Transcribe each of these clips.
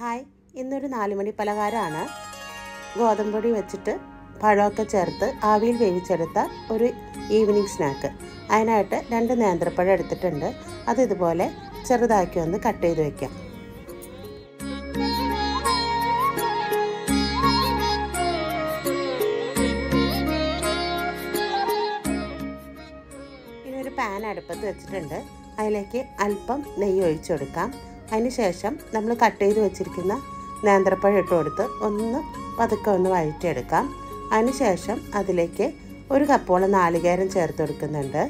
hi ഇന്നൊരു നാല് മണി പലഹാരമാണ് ഗോതമ്പൊടി വെച്ചിട്ട് പഴമൊക്കെ ചേർത്ത് ആവിയിൽ വേവിച്ചെടുത്ത ഒരു ഈവനിങ് സ്നാക്ക് അതിനായിട്ട് രണ്ട് നേന്ത്രപ്പഴം എടുത്തിട്ടുണ്ട് അത് ഇതുപോലെ ചെറുതാക്കി ഒന്ന് കട്ട് ചെയ്ത് വെക്കാം ഇനി ഒരു പാൻ അടുപ്പത്ത് വെച്ചിട്ടുണ്ട് അതിലേക്ക് അല്പം നെയ്യ് ഒഴിച്ചു കൊടുക്കാം അതിന് ശേഷം നമ്മൾ കട്ട് ചെയ്ത് വെച്ചിരിക്കുന്ന നേന്ത്രപ്പഴം ഇട്ട് കൊടുത്ത് ഒന്ന് പതുക്കെ ഒന്ന് വഴറ്റിയെടുക്കാം അതിന് ശേഷം അതിലേക്ക് ഒരു കപ്പോളം നാളികേരം ചേർത്ത് കൊടുക്കുന്നുണ്ട്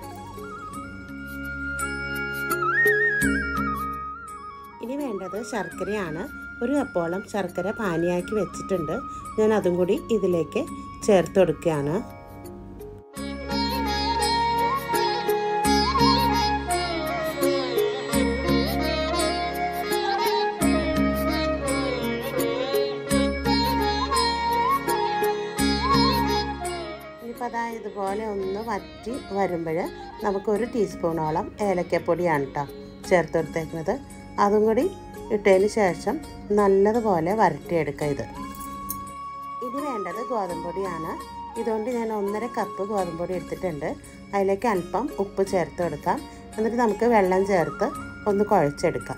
ഇനി വേണ്ടത് ശർക്കരയാണ് ഒരു കപ്പോളം ശർക്കര പാനിയാക്കി വെച്ചിട്ടുണ്ട് ഞാൻ അതും കൂടി ഇതിലേക്ക് ചേർത്ത് കൊടുക്കുകയാണ് ഇനിയിപ്പോൾ അതാ ഇതുപോലെ ഒന്ന് വറ്റി വരുമ്പോൾ നമുക്കൊരു ടീസ്പൂണോളം ഏലക്കപ്പൊടിയാണ് കേട്ടോ ചേർത്ത് കൊടുത്തേക്കുന്നത് അതും കൂടി ഇട്ടതിന് ശേഷം നല്ലതുപോലെ വരട്ടിയെടുക്കുക ഇത് ഇനി വേണ്ടത് ഗോതമ്പൊടിയാണ് ഇതുകൊണ്ട് ഞാൻ ഒന്നര കപ്പ് ഗോതമ്പൊടി എടുത്തിട്ടുണ്ട് അതിലേക്ക് അല്പം ഉപ്പ് ചേർത്ത് കൊടുക്കാം എന്നിട്ട് നമുക്ക് വെള്ളം ചേർത്ത് ഒന്ന് കുഴച്ചെടുക്കാം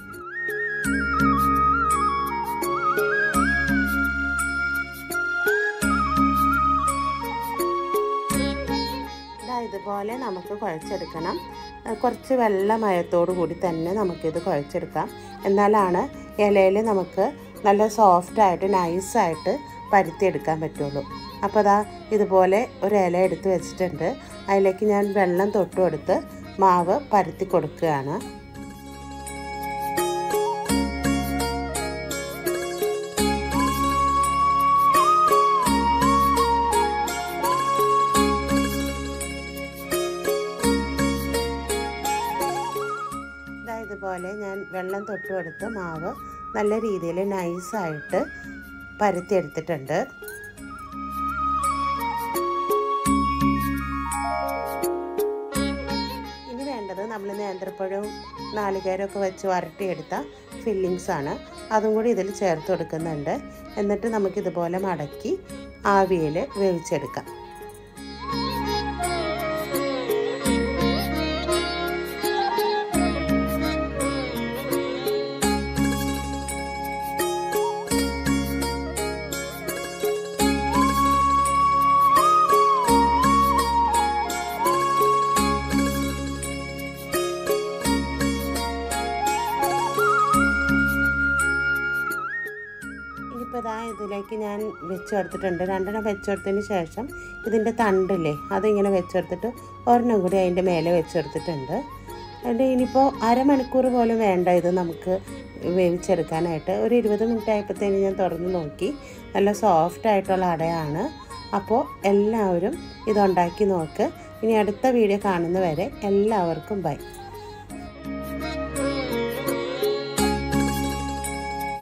ഇതുപോലെ നമുക്ക് കുഴച്ചെടുക്കണം കുറച്ച് വെള്ളമയത്തോടു കൂടി തന്നെ നമുക്കിത് കുഴച്ചെടുക്കാം എന്നാലാണ് ഇലയിൽ നമുക്ക് നല്ല സോഫ്റ്റായിട്ട് നൈസായിട്ട് പരുത്തിയെടുക്കാൻ പറ്റുള്ളൂ അപ്പോൾ അതാ ഇതുപോലെ ഒരു ഇല എടുത്ത് വെച്ചിട്ടുണ്ട് അതിലേക്ക് ഞാൻ വെള്ളം തൊട്ട് കൊടുത്ത് മാവ് പരുത്തി കൊടുക്കുകയാണ് ഇതുപോലെ ഞാൻ വെള്ളം തൊട്ട് കൊടുത്ത് മാവ് നല്ല രീതിയിൽ നൈസായിട്ട് പരുത്തിയെടുത്തിട്ടുണ്ട് ഇനി വേണ്ടത് നമ്മൾ നേന്ത്രപ്പഴവും നാളികേരമൊക്കെ വെച്ച് വരട്ടിയെടുത്ത ഫില്ലിങ്സ് ആണ് അതും കൂടി ഇതിൽ ചേർത്ത് കൊടുക്കുന്നുണ്ട് എന്നിട്ട് നമുക്കിതുപോലെ മടക്കി ആവിയിൽ വേവിച്ചെടുക്കാം ഇനിയിപ്പോൾ ഇതാ ഇതിലേക്ക് ഞാൻ വെച്ച് കൊടുത്തിട്ടുണ്ട് രണ്ടെണ്ണം വെച്ച് കൊടുത്തതിന് ശേഷം ഇതിൻ്റെ തണ്ടില്ലേ അതിങ്ങനെ വെച്ച് കൊടുത്തിട്ട് ഒരെണ്ണം കൂടി അതിൻ്റെ മേലെ വെച്ച് കൊടുത്തിട്ടുണ്ട് എന്നിട്ട് ഇനിയിപ്പോൾ അരമണിക്കൂർ പോലും വേണ്ട ഇത് നമുക്ക് വേവിച്ചെടുക്കാനായിട്ട് ഒരു ഇരുപത് മിനിറ്റ് ആയപ്പോഴത്തേന് ഞാൻ തുറന്ന് നോക്കി നല്ല സോഫ്റ്റ് ആയിട്ടുള്ള അടയാണ് അപ്പോൾ എല്ലാവരും ഇതുണ്ടാക്കി നോക്ക് ഇനി അടുത്ത വീഡിയോ കാണുന്നവരെ എല്ലാവർക്കും ബൈ